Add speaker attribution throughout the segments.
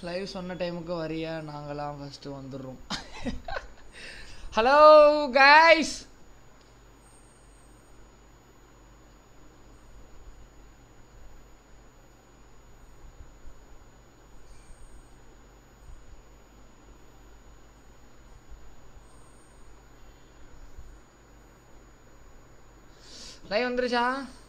Speaker 1: Live சொன்ன டைமுக்கு வரியா நாங்களாம் ஃபஸ்ட்டு வந்துடுறோம் ஹலோ கைஸ் லைவ் வந்துருச்சா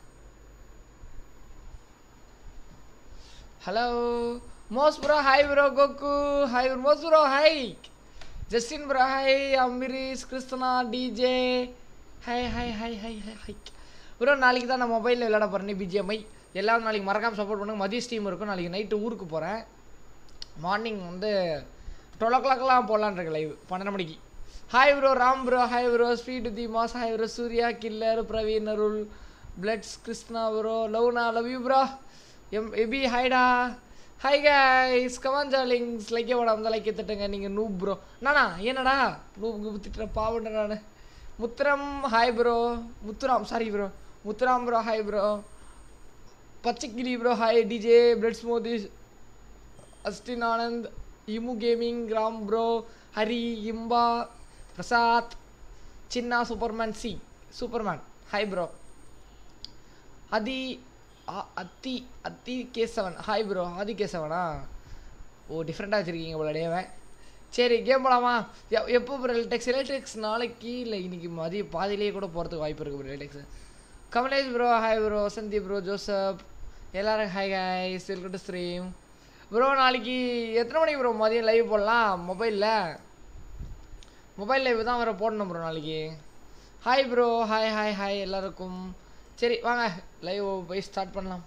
Speaker 1: hello Moss bro hi bro Goku hi Moss bro hi Justin bro hi Ambrish Krishna DJ hi hi hi hi hi hi bro நாளைக்கு தான் நான் மொபைலில் விளையாட போகிறேன் பிஜிஎம்ஐ எல்லாரும் நாளைக்கு மறக்காமல் சப்போர்ட் பண்ணுங்க மதிய ஸ்டீம் இருக்கும் நாளைக்கு நைட்டு ஊருக்கு போகிறேன் மார்னிங் வந்து டுவெல் ஓ கிளாக்லாம் போடலான் இருக்கு லைவ் பன்னெண்டு மணிக்கு hi bro Ram bro hi bro sweet the mass hi bro Surya killer Praveen Arul bloods Krishna bro லவ்னா லவ் யூ ப்ரோ எம் எபி ஹாய்டா ஹாய் கைஸ் கமான் ஜாலிங்ஸ் லைக்கே போட அந்த லைக்கே தட்டுங்க நீங்கள் நூப் ப்ரோ நானா என்னடா நூப் திட்டுற பாவண்ட நான் Muthuram hi bro Muthuram sorry bro Muthuram bro hi bro பச்சைக்கிளி bro hi DJ blood smoothies Austin Anand இமு கேமிங் ராம் ப்ரோ ஹரி இம்பா பிரசாத் சின்னா சூப்பர்மேன் சி சூப்பர்மேன் ஹாய் ப்ரோ அதி அ- அத்தி அத்தி கேசவன் ஹாய் ப்ரோ ஆதி கேசவனா ஓ டிஃப்ரெண்ட்டாக வச்சுருக்கீங்க போல டேவன் சரி கேம் போலாமா எ- எப்போ ப்ரோ எலக்ட்ரிக்ஸ் எலக்ட்ரிக்ஸ் நாளைக்கு இல்லை இன்னைக்கு மதிய பாதியிலேயே கூட போகிறதுக்கு வாய்ப்பு இருக்குது bro electrics Kamalesh bro hi bro Sandeep bro Joseph எல்லாரும் hi hi welcome to stream bro நாளைக்கு எத்தனை மணிக்கு ப்ரோ மதியம் லைவ் போடலாம் மொபைலில் மொபைல் லைவ் தான் வர போடணும் ப்ரோ நாளைக்கு hi bro hi hi hi எல்லாருக்கும் சரி வாங்க லைவ் போய் ஸ்டார்ட் பண்ணலாம்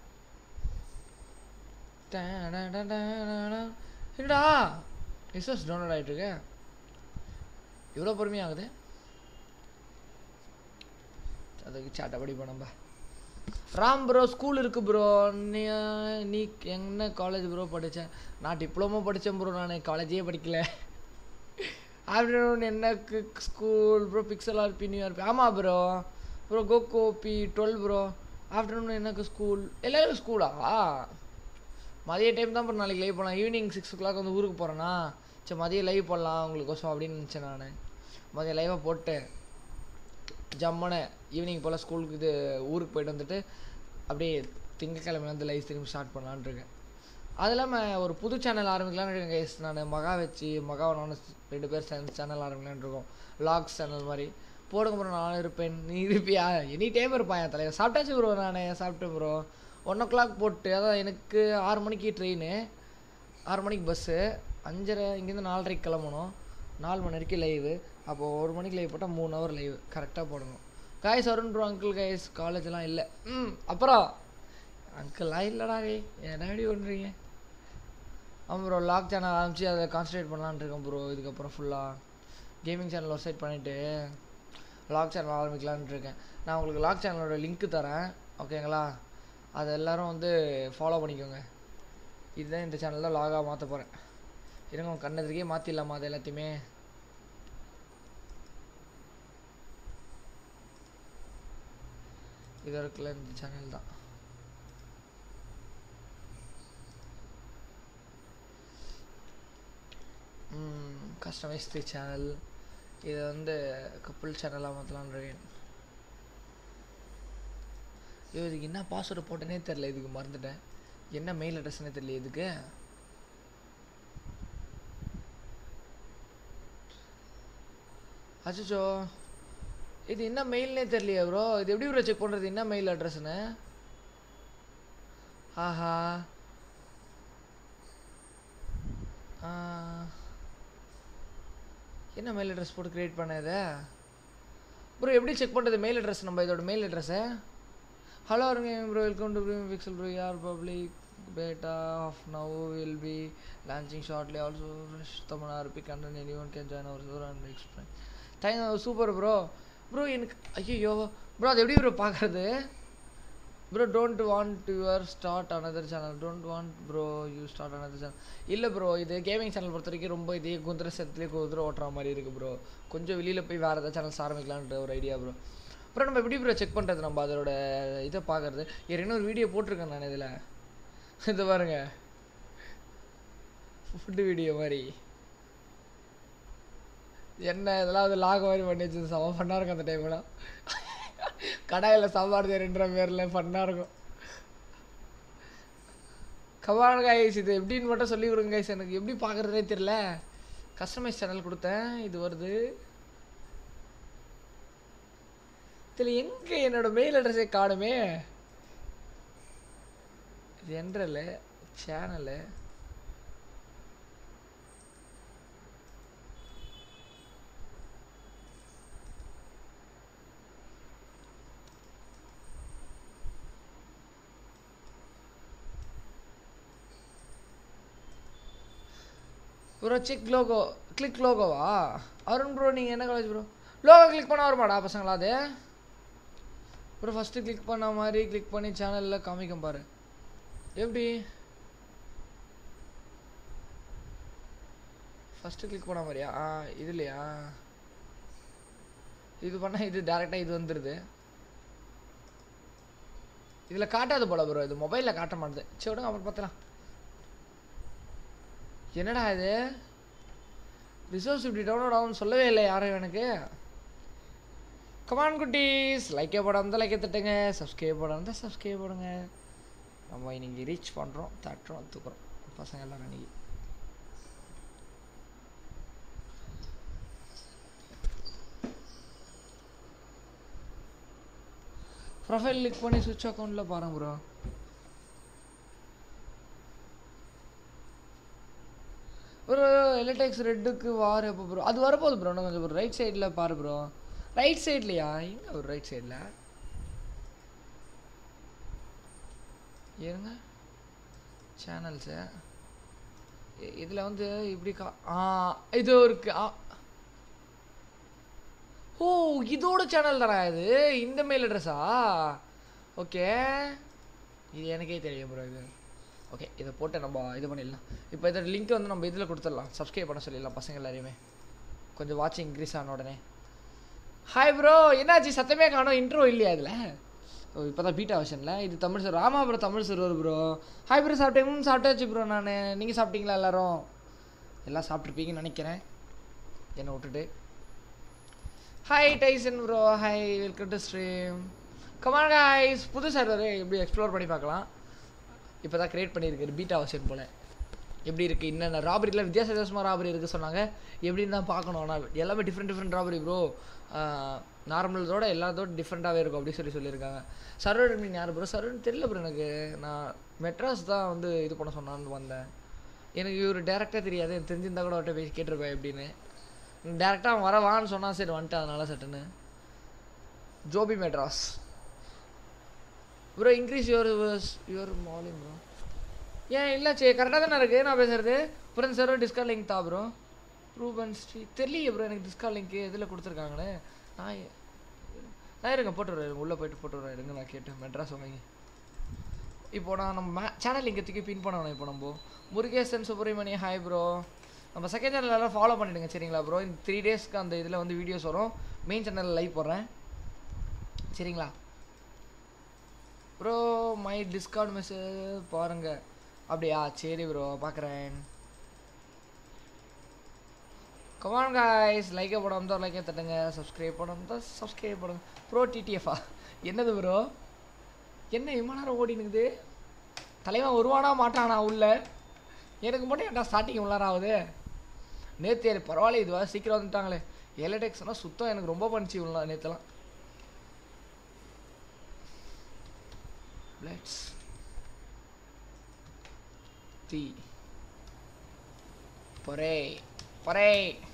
Speaker 1: என்னடா ரிசோர்ஸ் டவுன்லோட் ஆகிட்டு இருக்கு இவ்வளோ பொறுமையாகுது அதுக்கு சாட்டை படிப்போம் நம்ம ராம் ப்ரோ ஸ்கூல் இருக்கு ப்ரோ நீ நீ என்ன காலேஜ் ப்ரோ படித்தேன் நான் டிப்ளமோ படித்தேன் ப்ரோ நான் காலேஜே படிக்கல ஆஃப்டர்நூன் எனக்கு school bro pixel RP new RP ஆமாம் ப்ரோ ப்ரோ கோகோ பி டுவெல் ப்ரோ ஆஃப்டர்நூன் எனக்கு ஸ்கூல் எல்லாரும் ஸ்கூலா மதிய டைம் தான் ப்ரோ நாளைக்கு லைவ் போகலாம் ஈவினிங் சிக்ஸ் ஓ கிளாக் வந்து ஊருக்கு போகிறேன்னா சரி மதியம் லைவ் போடலாம் உங்களுக்கோசம் அப்படின்னு நினச்சேன் நான் மதியம் லைவை போட்டு ஜம்முன்னு ஈவினிங் போல் ஸ்கூலுக்கு இது ஊருக்கு போயிட்டு வந்துட்டு அப்படியே திங்கக்கிழமை வந்து லைவ் திரும்பி ஸ்டார்ட் பண்ணலான்னு இருக்கேன் அது இல்லாமல் ஒரு புது சேனல் ஆரம்பிக்கலாம்னு இருக்கேன் கைஸ் நான் மகா வச்சு மகாவை நானும் ரெண்டு பேர் சேர்ந்து சேனல் ஆரம்பிக்கலான்னு இருக்கோம் லாக்ஸ் சேனல் மாதிரி போடுங்க ப்ரோ நானும் இருப்பேன் நீ இருப்பியா எனி டைம் இருப்பான் என் தலைவர் சாப்பிட்டாச்சு ப்ரோ நான் சாப்பிட்டேன் ப்ரோ ஒன் ஓ கிளாக் போட்டு அதான் எனக்கு ஆறு மணிக்கு ட்ரெயின் ஆறு மணிக்கு பஸ்ஸு அஞ்சரை இங்கேருந்து நாலரைக்கு கிளம்பணும் நாலு மணி வரைக்கும் லைவு அப்போது ஒரு மணிக்கு லைவ் போட்டால் மூணு ஹவர் லைவ் கரெக்டாக போடணும் guys Varun bro uncle guys காலேஜ்லாம் இல்லை ம் அப்புறம் அங்கிள்லாம் இல்லைடா டே என்ன எப்படி பண்ணுறீங்க ஆமாம் ப்ரோ லாக் சேனல் ஆரம்பிச்சு அதை கான்சன்ட்ரேட் பண்ணலான்னு இருக்கேன் ப்ரோ இதுக்கப்புறம் ஃபுல்லாக கேமிங் சேனல் ஒரு சைட் பண்ணிவிட்டு லாக் சேனல் ஆரம்பிக்கலான்ட்டு இருக்கேன் நான் உங்களுக்கு லாக் சேனலோட லிங்க்கு தரேன் ஓகேங்களா அதை எல்லாரும் வந்து ஃபாலோ பண்ணிக்கோங்க இதுதான் இந்த சேனலில் லாகாக மாற்ற போகிறேன் இருங்க உங்கள் கண்ணெதிரிக்கே மாற்றிடலாமா அது எல்லாத்தையுமே இது இருக்குல்ல இந்த சேனல் தான் கஸ்டமைஸ் தி சேனல் இதை வந்து கப்புள் சேனலாக மாற்றலான்னு இருக்கேன் ஐயோ இதுக்கு என்ன பாஸ்வேர்டு போட்டேனே தெரில இதுக்கு மறந்துட்டேன் என்ன மெயில் அட்ரஸ்னே தெரியல இதுக்கு அச்சோ இது என்ன மெயில்னே தெரியலையா ப்ரோ இது எப்படி ப்ரோ செக் பண்ணுறது என்ன மெயில் அட்ரஸ்னு ஆஹா ஆ. என்ன மெயில் அட்ரஸ் போட்டு கிரியேட் பண்ணது ப்ரோ எப்படி செக் பண்ணுறது மெயில் அட்ரஸ் நம்ம இதோட மெயில் அட்ரஸை ஹலோ அருங்க bro welcome to stream pixel bro யார் public beta of now will be launching shortly also Tamil RP கண்டன் anyone can join our sure and explain thank super bro bro எனக்கு ஐயோ bro அது எப்படி bro பார்க்குறது bro don't want your start another channel don't want bro you start another channel இல்லை bro இது gaming channel பொறுத்த வரைக்கும் ரொம்ப இதே குதிரை சத்துலேயே குதிரை ஓட்டுற மாதிரி இருக்குது ப்ரோ கொஞ்சம் வெளியில் போய் வேறு ஏதாவது சேனல்ஸ் ஆரம்பிக்கலான்ட்டு ஒரு ஐடியா ப்ரோ அப்புறம் நம்ம எப்படி ப்ரோ செக் பண்ணுறது நம்ம அதோட இதை பார்க்குறது ஏற்கனவே ஒரு வீடியோ போட்டிருக்கேன் நான் இதில் இது பாருங்க ஃபுட்டு வீடியோ மாதிரி என்ன இதெல்லாம் வந்து லாக் மாதிரி பண்ணி வச்சு செம ஃபன்னாக இருக்கும் அந்த டைம்லாம் கடாயில் சாம்பார் தேருன்ற பேரில் ஃபன்னாக இருக்கும் கவான் கைஸ் இது எப்படின்னு மட்டும் சொல்லி கொடுங்க கைஸ் எனக்கு எப்படி பார்க்குறதே தெரில கஸ்டமைஸ் சேனல் கொடுத்தேன் இது வருது இதில் எங்கே என்னோட மெயில் அட்ரஸே காணுமே general channel bro check logo click லோகோவா அருண் ப்ரோ நீங்கள் என்ன காலேஜ் ப்ரோ லோகோ கிளிக் பண்ண வருமாடா பசங்களா அது ப்ரோ ஃபஸ்ட்டு கிளிக் பண்ண மாதிரி கிளிக் பண்ணி சேனலில் காமிக்கும் பாரு எப்படி ஃபஸ்ட்டு கிளிக் பண்ண மாதிரியா ஆ இது இல்லையா இது பண்ணால் இது டேரெக்டாக இது வந்துடுது இதில் காட்டாது போல ப்ரோ இது மொபைலில் காட்ட மாட்டுது சரி விடுங்க அப்புறம் பார்த்துலாம் என்னடா இது ரிசோர்ஸ் இப்படி டவுன்லோட் ஆகும்னு சொல்லவே இல்லை யாரும் எனக்கு கமான் குட்டீஸ் லைக்கே போட இருந்தால் லைக்கே தட்டுங்க சப்ஸ்கிரைப் போட இருந்தால் சப்ஸ்கிரைப் போடுங்க நம்ம இன்னைக்கு ரீச் பண்ணுறோம் தட்டுறோம் தூக்குறோம் பசங்க எல்லாம் அன்னைக்கு ப்ரொஃபைல் கிளிக் பண்ணி சுவிட்ச் அக்கௌண்ட்டில் பாருங்க ப்ரோ ப்ரோ எலக்ட்ரிக்ஸ் ரெட்டுக்கு வார் எப்போ ப்ரோ அது வரப்போகுது ப்ரோ இன்னும் கொஞ்சம் ப்ரோ ரைட் சைடில் பாரு ப்ரோ ரைட் சைட்லையா எங்கே ஒரு ரைட் சைடில் இருங்க சேனல்ஸு இதில் வந்து இப்படி கா ஆ இது இருக்கு ஆ ஓ இதோட சேனல் தானா இது இந்த மெயில் அட்ரஸா ஓகே இது எனக்கே தெரியும் ப்ரோ இது ஓகே இதை போட்டு நம்ம இது பண்ணிடலாம் இப்போ இதோட லிங்க் வந்து நம்ம இதில் கொடுத்துடலாம் சப்ஸ்கிரைப் பண்ண சொல்லிடலாம் பசங்க எல்லாரையுமே கொஞ்சம் வாட்சிங் இன்க்ரீஸ் ஆன உடனே ஹாய் ப்ரோ என்னாச்சு சத்தமே காணோம் இன்ட்ரோ இல்லையா இதில் ஓ இப்போ தான் பீட்டா வெர்ஷனில் இது தமிழ் சார் ஆமாம் bro Tamil server bro hi bro சாப்பிட்டேன் சாப்பிட்டாச்சு ப்ரோ நான் நீங்கள் சாப்பிட்டீங்களா எல்லாரும் எல்லாம் சாப்பிட்ருப்பீங்கன்னு நினைக்கிறேன் என்னை விட்டுட்டு hi Tyson bro hi welcome to stream come on guys புது சர்வர் எப்படி எக்ஸ்ப்ளோர் பண்ணி பார்க்கலாம் இப்போ தான் க்ரியேட் பண்ணியிருக்காரு பீட்டா வெர்ஷன் போல் எப்படி இருக்குது என்னென்ன ராபரியில் வித்தியாச வித்தியாசமாக ராபரி இருக்குது சொன்னாங்க எப்படின்னு தான் பார்க்கணும் ஆனால் எல்லாமே டிஃப்ரெண்ட் டிஃப்ரெண்ட் ராபரி ப்ரோ நார்மலதோட எல்லாத்தோட டிஃப்ரெண்ட்டாகவே இருக்கும் அப்படி சொல்லி சொல்லியிருக்காங்க சர்வர் மீன் யார் ப்ரோ சர்வர் தெரியல ப்ரோ எனக்கு நான் மெட்ராஸ் தான் வந்து இது பண்ண சொன்னான்னு வந்தேன் எனக்கு இவர் டேரெக்டாக தெரியாது எனக்கு தெரிஞ்சிருந்தா கூட அவர்கிட்ட போய் கேட்டிருப்பேன் எப்படின்னு டேரெக்டாக அவன் வரவான்னு சொன்னான் சரி வந்துட்டு அதனால சட்டுன்னு Jobi Madras bro increase your your volume bro ஏன் இல்லை சே கரெக்டாக தானே இருக்குது நான் பேசுகிறது அப்புறம் சார் டிஸ்கவுண்ட் லிங்க் தான் ப்ரோ ரூபன் ஸ்ரீ தெரியலையே ப்ரோ எனக்கு டிஸ்கவுண்ட் லிங்க் இதில் கொடுத்துருக்காங்களே நான் ஏ- நான் இருங்க போட்டு வரேன் உள்ளே போயிட்டு போட்டு வரேன் இருங்க நான் கேட்டேன் மெட்ராஸ் வாங்கி இப்போ நான் நம்ம சேனல் லிங்கை தூக்கி பின் பண்ணணும் இப்போ நம்ம முருகேசன் சுப்ரமணி ஹாய் ப்ரோ நம்ம செகண்ட் சேனல் எல்லாம் ஃபாலோ பண்ணிடுங்க சரிங்களா ப்ரோ இந்த த்ரீ டேஸ்க்கு அந்த இதில் வந்து வீடியோஸ் வரும் மெயின் சேனலில் லைவ் போடுறேன் சரிங்களா ப்ரோ மை டிஸ்கவுண்ட் மெசேஜ் பாருங்க அப்படியா சரி ப்ரோ பார்க்குறேன் கமான் காய்ஸ் லைக்கே போடாம தான் லைக்கே தட்டுங்க சப்ஸ்கிரைப் போடாம தான் சப்ஸ்கிரைப் பண்ணுங்க ப்ரோ டிடிஎஃபா என்னது ப்ரோ என்ன இவ்வளோ நேரம் ஓடினுக்குது தலைவன் வருவானா மாட்டானா உள்ள எனக்கு மட்டும் ஏன்டா ஸ்டார்டிங் இவ்வளோ நேரம் ஆகுது நேற்று பரவாயில்ல இதுவா சீக்கிரம் வந்துட்டாங்களே எலக்ட்ரிக்ஸ்னால் சுத்தம் எனக்கு ரொம்ப பண்ணிச்சு இவ்வளோ நேற்றுலாம் Let's see. பொரே பொரே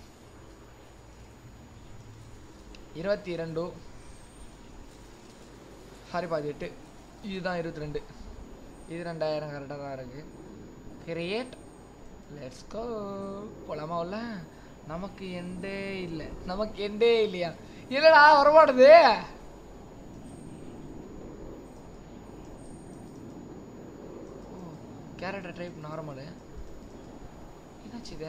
Speaker 1: இருபத்தி இரண்டு சாரி பாதி எட்டு இதுதான் இருபத்தி ரெண்டு இது ரெண்டாயிரம் கரெக்டாக தான் இருக்கு கிரியேட் லெட்ஸ் கோ போலாமா உள்ள நமக்கு எண்டே இல்லை நமக்கு எண்டே இல்லையா இல்லைடா வரமாட்டுது கேரக்டர் டைப் நார்மலு என்னாச்சு இது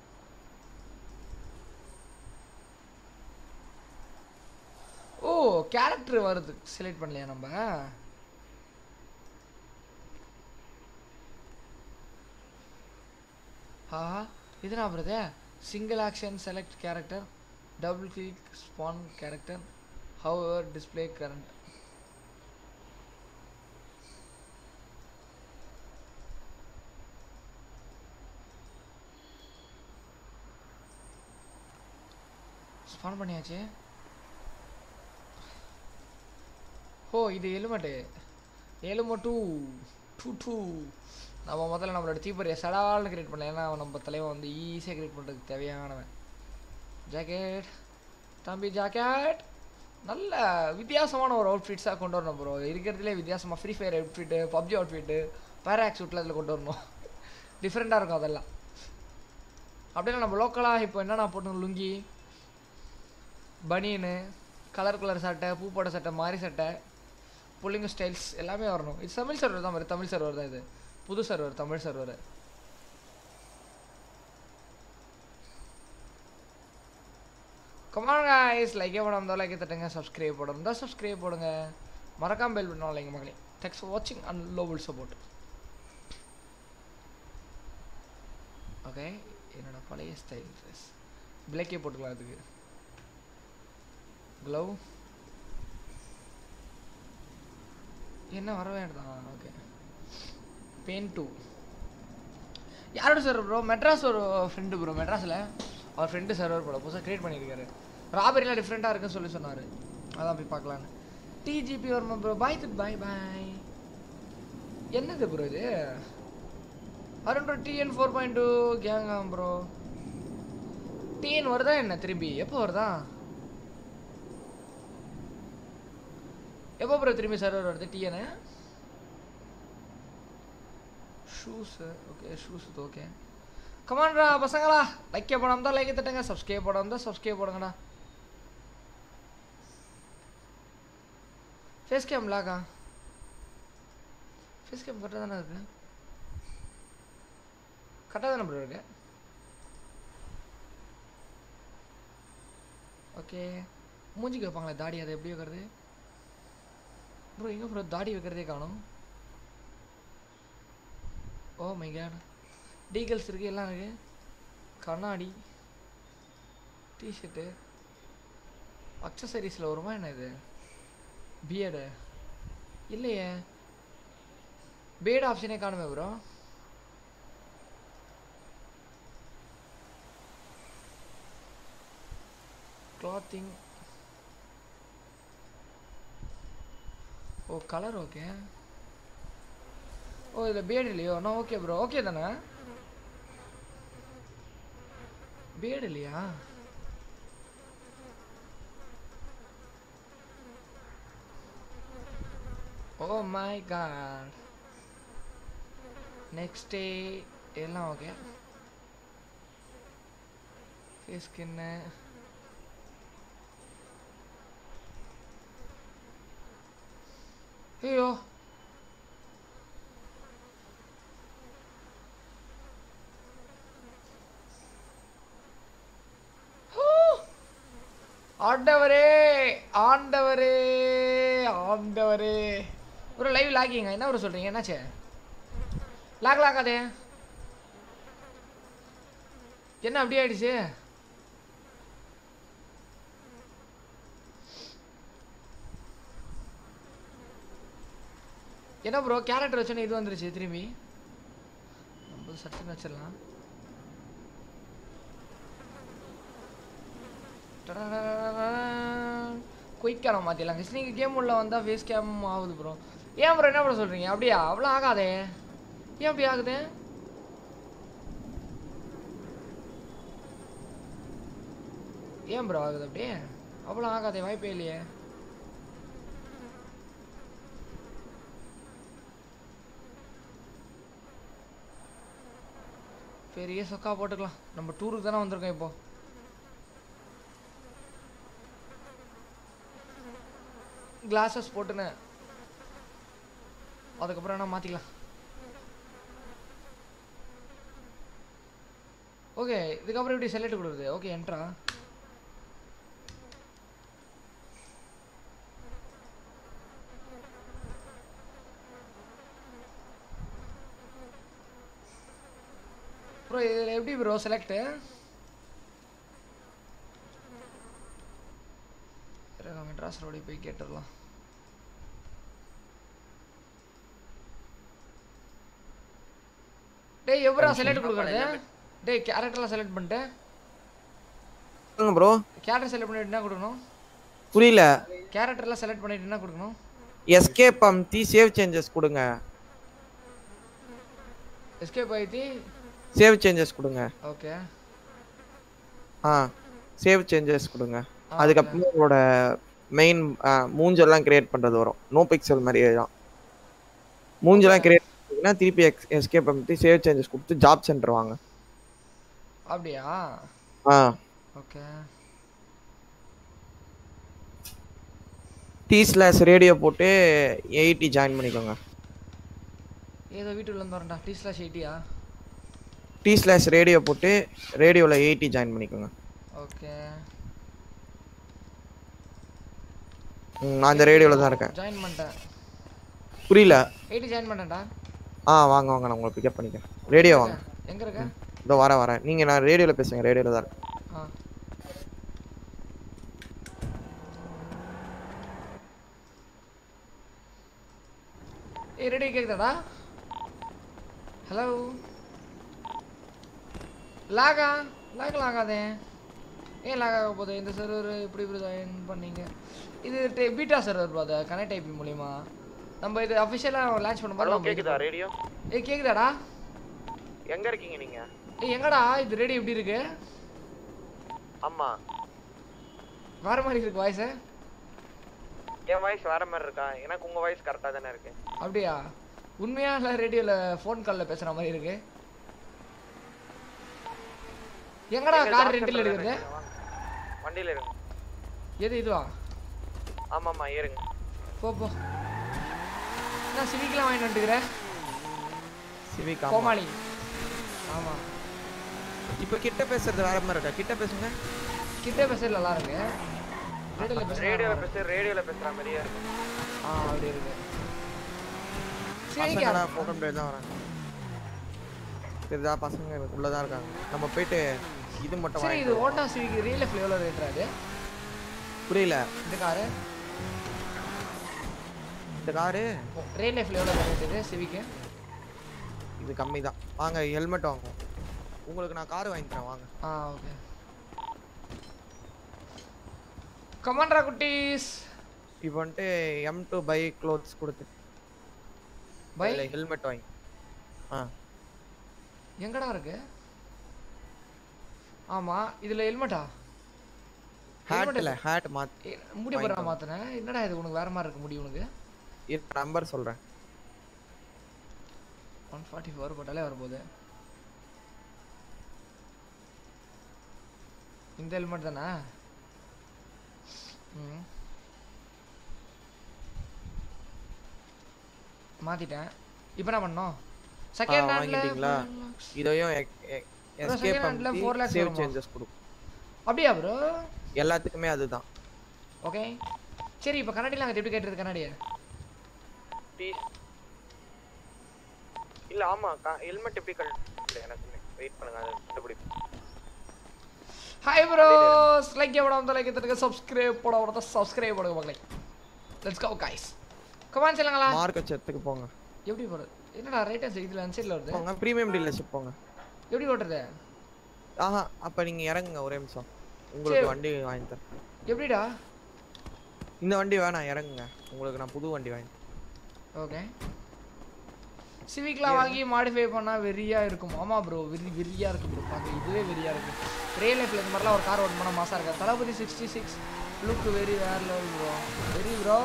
Speaker 1: ஓ கேரக்டர் வருது செலக்ட் பண்ணலையா நம்ம ஆ இது நான் வருது single action select character double click span character hour display current span பண்ணியாச்சு ஓ இது எலுமட்டு எலும டூ டூ டூ நம்ம முதல்ல நம்மளோட தீப்பொறியை சடால்னு கிரியேட் பண்ணல ஏன்னா அவன் நம்ம தலைவன் வந்து ஈஸியாக கிரியேட் பண்ணுறதுக்கு தேவையானவன் ஜாக்கெட் தம்பி ஜாக்கெட் நல்ல வித்தியாசமான ஒரு அவுட்ஃபிட்ஸாக கொண்டு வரணும் ப்ரோ இருக்கிறதுலே வித்தியாசமாக Free Fire outfit PUBG outfit பேராக்ஸ் அவுட்டில் அதில் கொண்டு வரணும் டிஃப்ரெண்ட்டாக இருக்கும் அதெல்லாம் அப்படியே நம்ம லோக்கலாக இப்போ என்னென்ன போட்டோம் லுங்கி பனியனு கலர் கலர் சட்டை பூ போட்ட சட்டை மாறி சட்டை புள்ளிங்க ஸ்டைல்ஸ் எல்லாமே வரணும் இது தமிழ் சர்வர் தான் வரும் தமிழ் சர்வர் தான் இது புது server Tamil server come on guys லைக்கே போடாம தான் லைக்கே தட்டுங்க சப்ஸ்கிரைப் போடணும் தான் சப்ஸ்கிரைப் போடுங்க மறக்காம பெல் பண்ணலாம் லைக் மகளே தேங்க்ஸ் ஃபார் வாட்சிங் அண்ட் லோவல் சப்போர்ட் ஓகே என்னோட பழைய ஸ்டைல் ட்ரெஸ் பிளாக்கே போட்டுக்கலாம் அதுக்கு க்ளவ் என்ன வர வேண்டாம் ஓகே பெயின் டூ யாரோட சார் ப்ரோ மெட்ராஸ் ஒரு ஃப்ரெண்டு ப்ரோ மெட்ராஸில் அவர் ஃப்ரெண்டு சர்வர் போல புதுசாக க்ரியேட் பண்ணியிருக்காரு ராபரிலாம் டிஃப்ரெண்ட்டாக இருக்குன்னு சொல்லி சொன்னார் அதான் போய் பார்க்கலான்னு டிஜிபி வருமா ப்ரோ பாய் துட் பாய் பாய் என்னது ப்ரோ இது Arun bro TN four point two கேங்காம் ப்ரோ டிஎன் வருதா என்ன திரும்பி எப்போ வருதா எப்போ ப்ரோ திரும்பி சர்வர் வருது TN shoes okay shoes okay கமான்டா பசங்களா லைக்கே போடாம தான் லைக்கே தட்டுங்க சப்ஸ்கிரைப் போடாம தான் சப்ஸ்கிரைப் போடுங்கடா ஃபேஸ் கேம் லாகா ஃபேஸ் கேம் கரெக்டாக தானே இருக்கு கரெக்டாக தானே ப்ரோ இருக்கு ஓகே மூஞ்சிக்கு வைப்பாங்களே தாடி அதை எப்படி வைக்கிறது ப்ரோ எங்கே ப்ரோ தாடி வைக்கிறதே காணும் ஓ மை காட் டீகல்ஸ் இருக்குது எல்லாம் இருக்குது கண்ணாடி டிஷர்ட்டு அக்சசரிஸில் வருமா என்ன இது பியர்டு இல்லையே பேட் ஆப்ஷனே காணுமே bro clothing oh colour okay oh இதில் பேடு இல்லையோ நான் ஓகே ப்ரோ ஓகே தானே பேடு இல்லையா oh my God next day எல்லாம் ஓகே ஃபேஸ் ஸ்கின்னு ஐயோ ஆண்டவரே ஆண்டவரே ஆண்டவரே ஒரு லைவ் லாகிங்க என்ன ஒரு சொல்றீங்க என்னாச்சு லாக் லாக்காதே என்ன அப்படி ஆயிடுச்சு என்ன ப்ரோ கேரக்டர் வச்சோன்னே இது வந்துருச்சு திரும்பி நம்ம சட்டு வச்சிடலாம் குயிக் கேம் மாற்றிடலாம் கிருஷ்ண நீங்கள் கேம் உள்ள வந்தால் ஃபேஸ் கேம் ஆகுது ப்ரோ ஏன் ப்ரோ என்ன ப்ரோ சொல்கிறீங்க அப்படியா அவ்வளோ ஆகாதே ஏன் அப்படி ஆகுது ஏன் ப்ரோ ஆகுது அப்படியே அவ்வளோ ஆகாதே வாய்ப்பே இல்லையே பெரிய சொக்கா போட்டுக்கலாம் நம்ம டூருக்கு தானே வந்திருக்கோம் இப்போ கிளாஸஸ் போட்டுன்னு அதுக்கப்புறம் என்ன மாற்றிக்கலாம் ஓகே இதுக்கப்புறம் எப்படி செலக்ட் கொடுக்குறது ஓகே என்ட்ரா எப்படி ப்ரோ செலக்ட் மெட்ராஸ் ரோடி போய் கேட்டுடலாம் டேய் எப்படா செலக்ட் கொடுக்குறது டேய் கேரக்டர்லாம் செலக்ட் பண்ணிட்டு
Speaker 2: சொல்லுங்க ப்ரோ
Speaker 1: கேரக்டர் செலக்ட் பண்ணிட்டு என்ன கொடுக்கணும்
Speaker 2: புரியல
Speaker 1: கேரக்டர்லாம் செலக்ட் பண்ணிட்டு என்ன கொடுக்கணும்
Speaker 2: எஸ்கேப் அமுத்தி சேவ் சேஞ்சஸ் கொடுங்க
Speaker 1: எஸ்கேப் ஆயிட்டு
Speaker 2: சேவ் சேஞ்சஸ் கொடுங்க
Speaker 1: ஓகே
Speaker 2: ஆ சேவ் சேஞ்சஸ் கொடுங்க அதுக்கப்புறம் உங்களோட மெயின் மூஞ்செல்லாம் கிரியேட் பண்றது வரும் நோ பிக்சல் மாதிரியே தான் மூஞ்செல்லாம் கிரியேட் பண்ணீங்கன்னா திருப்பி எக்ஸ் எஸ்கேப் அமுத்தி சேவ் சேஞ்சஸ் கொடுத்து ஜாப் சென்டர் வாங்க
Speaker 1: அப்படியா
Speaker 2: ஆ
Speaker 1: ஓகே
Speaker 2: டி ஸ்லாஷ் ரேடியோ போட்டு எயிட்டி ஜாயின் பண்ணிக்கோங்க
Speaker 1: ஏதோ வீட்டுல இருந்து வரேன்டா டி ஸ்லாஷ் எயிட்டியா
Speaker 2: டி ஸ்லாஷ் ரேடியோ போட்டு ரேடியோவில் எயிட்டி ஜாயின் பண்ணிக்கோங்க
Speaker 1: ஓகே
Speaker 2: ம், நான் இந்த ரேடியோவில் தான் இருக்கேன்
Speaker 1: ஜாயின் பண்ணிட்டேன்
Speaker 2: புரியல
Speaker 1: எயிட்டி ஜாயின் பண்ணிட்டேன்டா
Speaker 2: ஆ வாங்க வாங்க நான் உங்களை பிக்கப் பண்ணிக்கிறேன் ரேடியோ வாங்க
Speaker 1: எங்க இருக்க
Speaker 2: இதோ வரேன் வரேன் நீங்கள் நான் ரேடியோவில் பேசுங்க ரேடியோவில் தான் இருக்கேன்
Speaker 1: ஆ ஏய் ரெடி கேக்குதாடா ஹலோ லாகா லாக் லாகாதே ஏன் லாக் ஆக போகுது இந்த சர்வர் இப்படி இப்படி ஜாயின் பண்ணீங்க இது டே பீட்டா சர்வர் பாத கனெக்ட் ஐபி மூலியமா நம்ம இது அஃபிஷியலாக லான்ச் பண்ண
Speaker 2: ஹலோ
Speaker 1: மாதிரி
Speaker 2: கேக்குதா ரேடியோ
Speaker 1: ஏய் கேக்குதாடா
Speaker 2: எங்க இருக்கீங்க நீங்க
Speaker 1: ஏய் எங்கடா இது ரெடி எப்படி இருக்கு
Speaker 2: ஆமா
Speaker 1: வேற மாதிரி இருக்கு வாய்ஸு
Speaker 2: என் வாய்ஸ் வேற மாதிரி இருக்கா எனக்கு உங்க வாய்ஸ் கரெக்டா தானே இருக்கு
Speaker 1: அப்படியா உண்மையா இல்லை ரேடியோவில் ஃபோன் காலில் பேசுகிற மாதிரி இருக்கு எங்கடா கார் ரெண்டில் எடுக்கிறது
Speaker 2: வண்டியில இருங்க
Speaker 1: எது இதுவா
Speaker 2: ஆமாம்மா ஏறுங்க
Speaker 1: போ போ என்ன சிவிக்கெலாம் வாங்கிட்டு வந்துட்டுக்கிற
Speaker 2: சிவிக்
Speaker 1: கோமாளி ஆமாம்
Speaker 2: இப்போ கிட்ட பேசுறது வேற மாதிரி இருக்கா கிட்ட பேசுங்க
Speaker 1: கிட்ட பேசுறது நல்லா இருக்கு ரேடியோவில் பேசுறது
Speaker 2: ரேடியோல பேச ரேடியோல பேசுற மாதிரியே இருக்கு
Speaker 1: ஆ அப்படி இருக்கு
Speaker 2: பசங்க
Speaker 1: சிவிக்கா
Speaker 2: போக முடியாது தான் வராங்க தெரியுதா பசங்க உள்ள தான் இருக்காங்க நம்ம போயிட்டு இது மட்டும்
Speaker 1: சரி
Speaker 2: வாங்கி
Speaker 1: இது ஹோண்டா சிவிக்கு ரியல் லைஃப்ல எவ்வளோ ரேட்ரா இது
Speaker 2: புரியல
Speaker 1: இந்த காரு
Speaker 2: இந்த காரு
Speaker 1: ரியல் லைஃப்ல எவ்வளோ ரேட் இது சிவிக்கு
Speaker 2: இது கம்மி தான் வாங்க ஹெல்மெட் வாங்குவோம் உங்களுக்கு நான் கார் வாங்கி தரேன் வாங்க
Speaker 1: ஆ ஓகே கமாண்ட்ரா குட்டீஸ்
Speaker 2: இப்போ வந்துட்டு எம் டு பை க்ளோத்ஸ் கொடுத்து
Speaker 1: பை
Speaker 2: ஹெல்மெட் வாங்கி ஆ
Speaker 1: எங்கடா இருக்கு ஆமா இதுல ஹெல்மெட்டா
Speaker 2: ஹேட்டில் ஹேட் மாத்
Speaker 1: முடி போடுறா மாத்தினேன் என்னடா இது உனக்கு வேற மாதிரி இருக்கு முடி உனக்கு
Speaker 2: நம்பர் சொல்கிறேன்
Speaker 1: ஒன் ஃபார்ட்டி ஃபோர் போட்டாலே வரும்போது இந்த ஹெல்மெட் தானே ம் மாத்திட்டேன் இப்போ என்ன பண்ணோம் செகண்ட்
Speaker 2: வாங்கிட்டீங்களா
Speaker 1: ஹேண்ட்ல
Speaker 2: இதையும்
Speaker 1: second
Speaker 2: எஸ்கேப்
Speaker 1: handல
Speaker 2: பண்ணி
Speaker 1: 4 lakhs
Speaker 2: சேவ்
Speaker 1: வருமா?
Speaker 2: சேஞ்சஸ் கொடுக்கும்
Speaker 1: அப்படியா ப்ரோ
Speaker 2: எல்லாத்துக்குமே அதுதான்
Speaker 1: ஓகே சரி இப்போ கண்ணாடிலாம் அங்கே எப்படி கேட்டுருது கண்ணாடியை
Speaker 2: இல்ல ஆமா ஹெல்மெட் எப்படி கழட்டு எனக்கு வெயிட் பண்ணுங்க அதை கண்டுபிடிப்போம்
Speaker 1: ஹாய் ப்ரோ லைக் போட வந்து லைக் தட்டுங்க சப்ஸ்கிரைப் போட வரத சப்ஸ்கிரைப் போடுங்க மக்களே லெட்ஸ் கோ கைஸ் கமான் சொல்லுங்களா
Speaker 2: மார்க் வச்சதுக்கு போங்க
Speaker 1: எப்படி போடுறது என்னடா ரைட் ஹேண்ட் இதில் அந்த சைடில் வருது
Speaker 2: போங்க ப்ரீமியம் டீலர்ஷிப் போங்க
Speaker 1: எப்படி ஓட்டுறது
Speaker 2: ஆஹா அப்ப நீங்க இறங்குங்க ஒரே நிமிஷம் உங்களுக்கு வண்டி வாங்கி தரேன்
Speaker 1: எப்படிடா
Speaker 2: இந்த வண்டி வேணாம் இறங்குங்க உங்களுக்கு நான் புது வண்டி வாங்கி
Speaker 1: ஓகே சிவிக்லாம் வாங்கி மாடிஃபை பண்ணால் வெறியாக இருக்கும் ஆமாம் ப்ரோ வெறி வெறியாக இருக்கு ப்ரோ பார்க்க இதுவே வெறியாக இருக்கு ரியல் லைஃப்பில் இந்த மாதிரிலாம் ஒரு கார் ஓட்டு பண்ணால் மாசாக இருக்கா Thalapathy sixty six look very வேற level bro very bro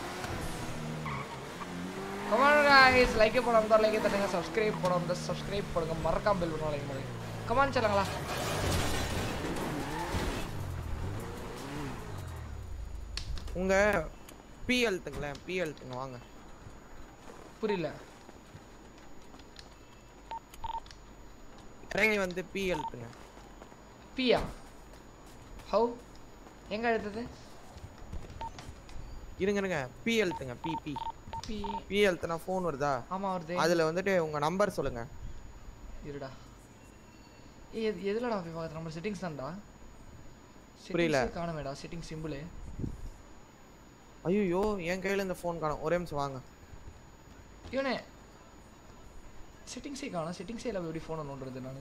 Speaker 1: come on guys like போட வந்தா லைக் தட்டுங்க சப்ஸ்கிரைப் போட வந்தா சப்ஸ்கிரைப் பண்ணுங்க மறக்காம பெல் பண்ணுங்க லைக் பண்ணுங்க கமான் சொல்லுங்களா
Speaker 2: உங்க பி எழுத்துங்களேன் பி எழுத்துங்க வாங்க
Speaker 1: புரியல
Speaker 2: இறங்கி வந்து பி எழுத்துங்க
Speaker 1: பியா ஹவு எங்க எடுத்தது
Speaker 2: இருங்க இருங்க பி எழுத்துங்க பி பி
Speaker 1: பி
Speaker 2: பி எழுத்துனா ஃபோன் வருதா
Speaker 1: ஆமா வருது
Speaker 2: அதுல வந்துட்டு உங்க நம்பர் சொல்லுங்க
Speaker 1: இருடா ஏய் எது எதுலடா போய் பார்க்குறது நம்ம செட்டிங்ஸ் தான்டா
Speaker 2: புரியல.
Speaker 1: Settings ஏ காணுமேடா செட்டிங் சிம்பிளு
Speaker 2: ஐயோ என் கையில இந்த ஃபோன் காணும் ஒரே நிமிஷம் வாங்க
Speaker 1: இவனே செட்டிங்ஸே காணும் செட்டிங்ஸே இல்லை எப்படி ஃபோனை நோண்டுறது நான்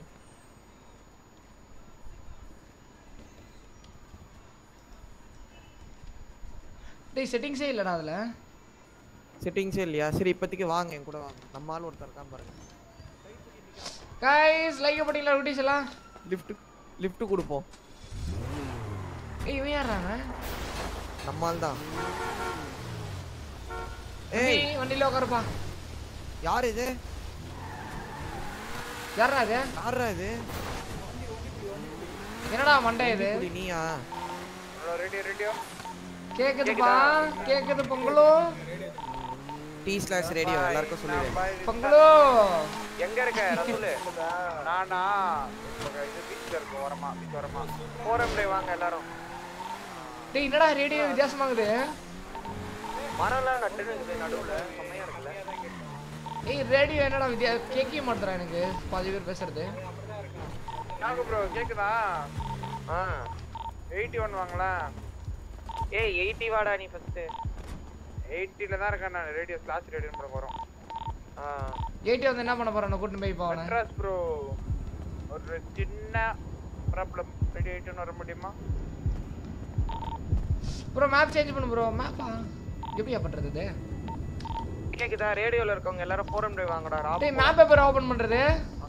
Speaker 1: டேய் செட்டிங்ஸே இல்லைடா அதில்
Speaker 2: செட்டிங்ஸே இல்லையா சரி இப்போதைக்கு வாங்க என் கூட வாங்க நம்ம ஆள் ஒருத்தர் இருக்கான் பாருங்க
Speaker 1: கைஸ் லைக் பண்ணிங்களா குட்டீஸ் எல்லாம்
Speaker 2: லிஃப்ட் லிஃப்ட் கொடுப்போம்
Speaker 1: ஏய் இவன் யாராங்க
Speaker 2: நம்ம ஆள் தான்
Speaker 1: ஏய்
Speaker 2: ஏய்
Speaker 1: வண்டியில் உட்காருப்பா
Speaker 2: யார் இது
Speaker 1: யாரா இது
Speaker 2: யாரா இது
Speaker 1: என்னடா மண்டை இது
Speaker 2: குடி நீயா
Speaker 3: ரேடியோ ரேடியோ
Speaker 1: கேக்குதுப்பா கேக்குது பொங்கலோ
Speaker 2: டி ஸ்லாஷ் ரேடியோ எல்லாருக்கும் சொல்லிடுறேன்
Speaker 1: பொங்கலோ
Speaker 3: எங்க இருக்க ரசூலு நானா இப்ப இது பீச்ல இருக்கு ஓரமா பீச் ஓரமா போறோம்லே வாங்க எல்லாரும்
Speaker 1: டேய் என்னடா ரேடியோ வித்தியாசமாகுது
Speaker 3: மரம்லாம் நட்டுன்னு இருக்குது நடுவுல செம்மையா இருக்குல்ல
Speaker 1: ஏய் ரேடியோ என்னடா வித்தியா கேட்கவே மாட்டேறா எனக்கு பாதி பேர் பேசுறது
Speaker 3: நாங்க ப்ரோ கேக்குதா ஆ எயிட்டி ஒன் வாங்களேன் ஏய் எயிட்டி வாடா நீ ஃபர்ஸ்ட் எயிட்டில தான் இருக்கேன் நான் ரேடியோ ஸ்லாஷ் ரேடியோ பண்ண போறோம் ஆ
Speaker 1: எயிட்டி வந்து என்ன பண்ண போறான் கூட்டிட்டு போய் போவானே
Speaker 3: மெட்ராஸ் ப்ரோ ஒரு சின்ன ப்ராப்ளம் ரேடியோ எயிட்டி வர முடியுமா
Speaker 1: ப்ரோ மேப் சேஞ்ச் பண்ணு ப்ரோ மேப்பா எப்படியா பண்றது இது
Speaker 3: கேக்குதா ரேடியோல இருக்கவங்க எல்லாரும் ஃபோரம் டிரைவ் வாங்கடா
Speaker 1: டேய் மேப் எப்போ ஓபன் பண்றது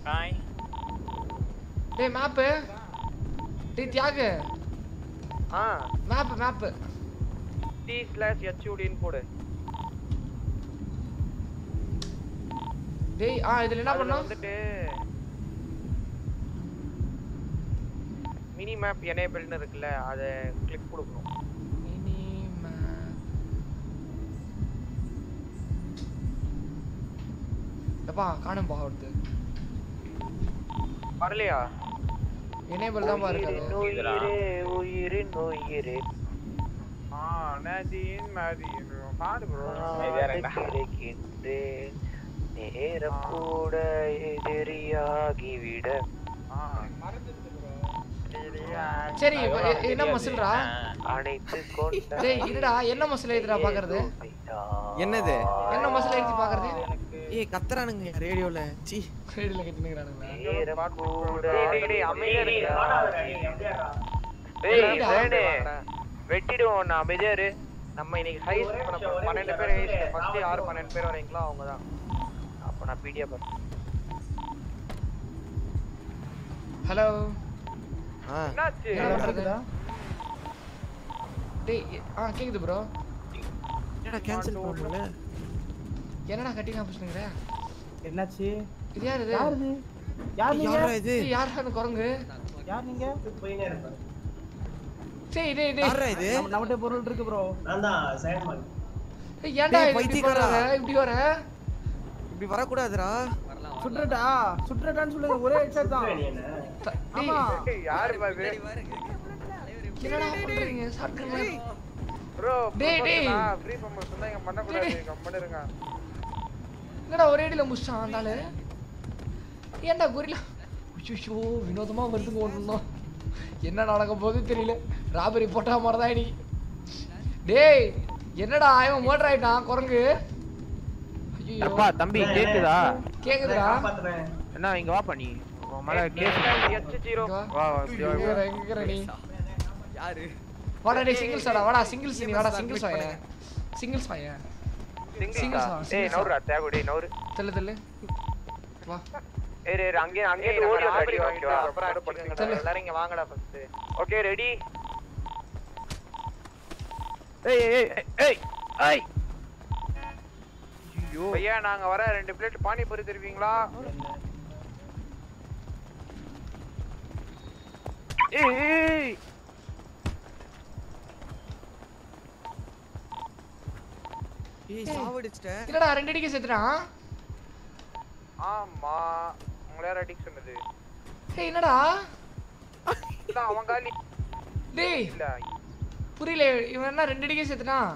Speaker 1: டேய் மேப் டேய் தியாகு
Speaker 3: ஆ
Speaker 1: மேப் மேப்
Speaker 3: டி ஸ்லாஷ் ஹெச்யூடின்னு போடு
Speaker 1: டேய் ஆ இதுல என்ன
Speaker 3: அதுல
Speaker 1: பண்ணோம்
Speaker 3: வந்துட்டு மினி மேப் எனேபிள்னு இருக்குல்ல அதை கிளிக் கொடுக்கணும்
Speaker 1: மினி மேப் எப்பா காணும் பா ஒருத்து
Speaker 3: வரலையா
Speaker 1: எனேபிள் தான் பாருங்க
Speaker 3: உயிரே உயிரின் உயிரே ஆ நதியின் மதியின் பாடு ப்ரோ கிடைக்கின்றேன் நேரம் கூட எதிரியாகிவிட
Speaker 1: சரி இப்ப எ- என்ன மசில்ரா
Speaker 3: அனைத்து கொண்ட
Speaker 1: டேய் இருடா என்ன மசில் எழுதுடா பாக்குறது
Speaker 2: என்னது
Speaker 1: என்ன மசில் எழுதி பாக்குறது
Speaker 2: ஏய் கத்துறானுங்க ரேடியோல சி
Speaker 1: ரேடியோல கட்டினுங்கறானுங்களா
Speaker 3: நேரம் கூட டேய் டேய் அமைதியா இருடா
Speaker 1: இல்லடா.
Speaker 3: டேய் டேய் வெட்டிடுவோம் நான் அமைதியா இரு நம்ம இன்னைக்கு ஹைஸ் பண்ண போறோம் பன்னெண்டு பேர் ஹைஸ் ஃபர்ஸ்ட் யார் பன்னெண்டு பேர் வரீங்களோ அவங்க தான் அப்ப நான் பிடிஎஃப்
Speaker 1: ஹலோ
Speaker 2: ஆ
Speaker 3: என்னாச்சு
Speaker 1: என்ன பண்றது டேய் எ- ஆ கேக்குது ப்ரோ
Speaker 2: என்னடா கேன்சல் பண்ணல
Speaker 1: என்னடா கட்டி காமிச்சுனுங்கற
Speaker 4: என்னாச்சு
Speaker 1: இது யார் இது
Speaker 4: யார் இது யார் நீங்க
Speaker 2: யாரா இது
Speaker 1: டேய் யாரா அந்த குரங்கு
Speaker 4: யார் நீங்க
Speaker 1: டேய் டேய் டேய்
Speaker 2: யாரா இது
Speaker 4: நம்ம- நம்மகிட்ட பொருள் இருக்கு ப்ரோ
Speaker 1: டேய், ஏன்டா
Speaker 2: டேய்,
Speaker 1: இப்படி
Speaker 2: பைத்தியக்காரா.
Speaker 1: பண்றாங்க இப்படி வர
Speaker 2: இப்படி வரக்கூடாதுடா
Speaker 4: சுட்டுட்டா சுட்டுட்டான்னு சொல்லுங்க ஒரே ஹெட்செட் தான்
Speaker 1: த-
Speaker 4: ஆமா
Speaker 1: டேய்
Speaker 3: யாரு பாரு
Speaker 1: என்னடா பண்றீங்க சாப்பிடுங்க
Speaker 3: ப்ரோ
Speaker 1: டேய், டேய்.
Speaker 3: ஃப்ரீ ப்ரமோஷன் தான் இங்க பண்ண கூடாது கம்மன் இருங்க
Speaker 1: என்னடா ஒரே அடியில முடிச்சான் அந்த ஆளு ஏன்டா கொரிலா ஐயோ வினோதமா வருதுங்க ஒண்ணும் என்ன நடக்க போகுது தெரியல ராபரி போட்டா மாதிரி தான் நீ டேய் என்னடா இவன் மோட்டர் ஆயிட்டான் குரங்கு ஐயோ
Speaker 5: அப்பா தம்பி கேக்குதா
Speaker 1: கேக்குதுடா
Speaker 5: என்ன இங்க வா பண்ணி உன் மேல கேஸ்
Speaker 3: எச் ஜீரோ
Speaker 1: இங்க வா.
Speaker 5: வா வா இப்படி வா,
Speaker 1: எங்க
Speaker 5: வா.
Speaker 1: இருக்கிற, எங்க இருக்கிற நீ வாடா டேய் சிங்கிள்ஸ் வாடா வாடா சிங்கிள்ஸ் நீ வாடா சிங்கிள்ஸ் வாயா சிங்கிள்ஸ் வாயா
Speaker 3: சிங்கிள்ஸா
Speaker 1: Singles ஆ,
Speaker 3: டேய்
Speaker 1: singles ஆ.
Speaker 3: நவுறா தேகு டேய் நவுறு
Speaker 1: தெல்லு தெல்லு வா
Speaker 3: ஏய் ஏய் அங்கே அங்கே ஓடி ரெடி வாங்கிட்டு வா அப்புறம்
Speaker 1: சொல்லு.
Speaker 3: படுத்துங்க எல்லாரும் இங்க வாங்கடா ஃபர்ஸ்ட் ஓகே ரெடி
Speaker 5: ஏய் ஏய் ஏய், ஏய் ஏய் ஐயோ
Speaker 3: ஐயா நாங்க வர ரெண்டு பிளேட் பானிபூரி தருவீங்களா
Speaker 5: ஏய் ஏய்
Speaker 2: ஏய் சாவடிச்சிட்டேன்
Speaker 1: இல்லடா ரெண்டு அடிக்க செத்துறான்
Speaker 3: ஆமா உங்களை யார் அடிக்க சொன்னது
Speaker 1: ஏய் என்னடா
Speaker 3: இல்ல அவன் காலி
Speaker 1: டேய்
Speaker 3: இல்ல
Speaker 1: புரியல இவன் என்ன ரெண்டு அடிக்க செத்துட்டான்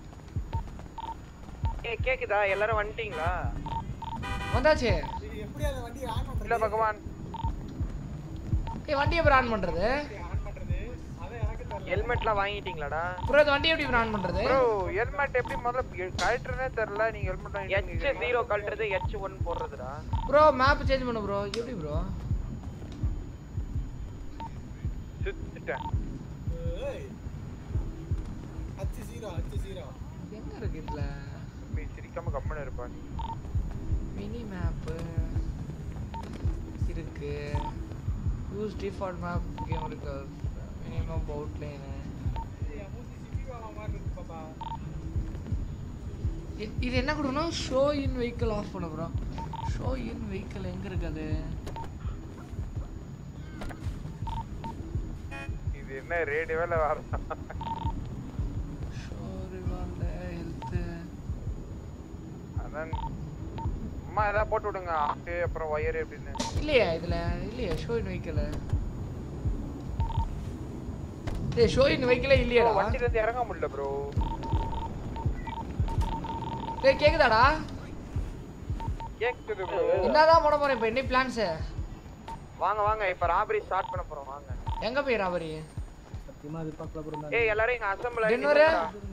Speaker 3: ஏய் கேக்குதா எல்லாரும் வந்துட்டீங்களா
Speaker 1: வந்தாச்சு
Speaker 3: இல்ல பகவான்
Speaker 1: ஏய் வண்டி எப்படி ஆன் பண்றது
Speaker 3: ஹெல்மெட்லாம் வாங்கிட்டீங்களாடா
Speaker 1: ப்ரோ இந்த வண்டி எப்படி ஆன் பண்றது
Speaker 3: ப்ரோ ஹெல்மெட் எப்படி முதல்ல கழட்டுறனே தெரியல நீங்க ஹெல்மெட் வாங்கி எச் ஜீரோ கழட்டுறது எச் ஒன் போடுறதுடா
Speaker 1: ப்ரோ மேப் சேஞ்ச் பண்ணு ப்ரோ எப்படி ப்ரோ
Speaker 3: சுத்திட்டேன்
Speaker 6: அச்சு ஜீரோ அச்சு ஜீரோ
Speaker 1: எங்க இருக்கு இதுல
Speaker 3: நீ சிரிக்காம கம்மனு இருப்பா நீ
Speaker 1: மினி மேப் இருக்கு யூஸ் டிஃபால்ட் மேப் கேம் இருக்கு மினிமம் அவுட்லைன்
Speaker 6: மாதிரி இருக்கு பாப்பா
Speaker 1: இது என்ன கொடுக்கணும் ஷோ இன் வெஹிக்கிள் ஆஃப் பண்ண ப்ரோ ஷோ இன் வெஹிக்கிள் எங்க இருக்கு அது
Speaker 3: இது என்ன ரேடியோல வர
Speaker 1: ஷோ ரிவார்டு ஹெல்த்
Speaker 3: அதான் அம்மா ஏதாவது போட்டு விடுங்க ஆட்டு அப்புறம் ஒயர் அப்படின்னு
Speaker 1: இல்லையா இதுல இல்லையா ஷோ இன் வெஹிக்கிள் டேய் ஷோ இன் வெஹிக்கிளே இல்லையாடா
Speaker 3: வண்டில இருந்து இறங்க முடியல ப்ரோ
Speaker 1: டேய் கேக்குதாடா
Speaker 3: கேக்குது ப்ரோ
Speaker 1: என்னதான் போட போறேன் இப்போ என்ன பிளான்ஸ்
Speaker 3: வாங்க வாங்க இப்ப ராபரி ஸ்டார்ட் பண்ண போறோம் வாங்க
Speaker 1: எங்க போய் ராபரி
Speaker 4: சத்தியமா அது பார்க்கல ப்ரோ
Speaker 3: ஏய் எல்லாரும் இங்க அசெம்பிள்
Speaker 1: டென்னரு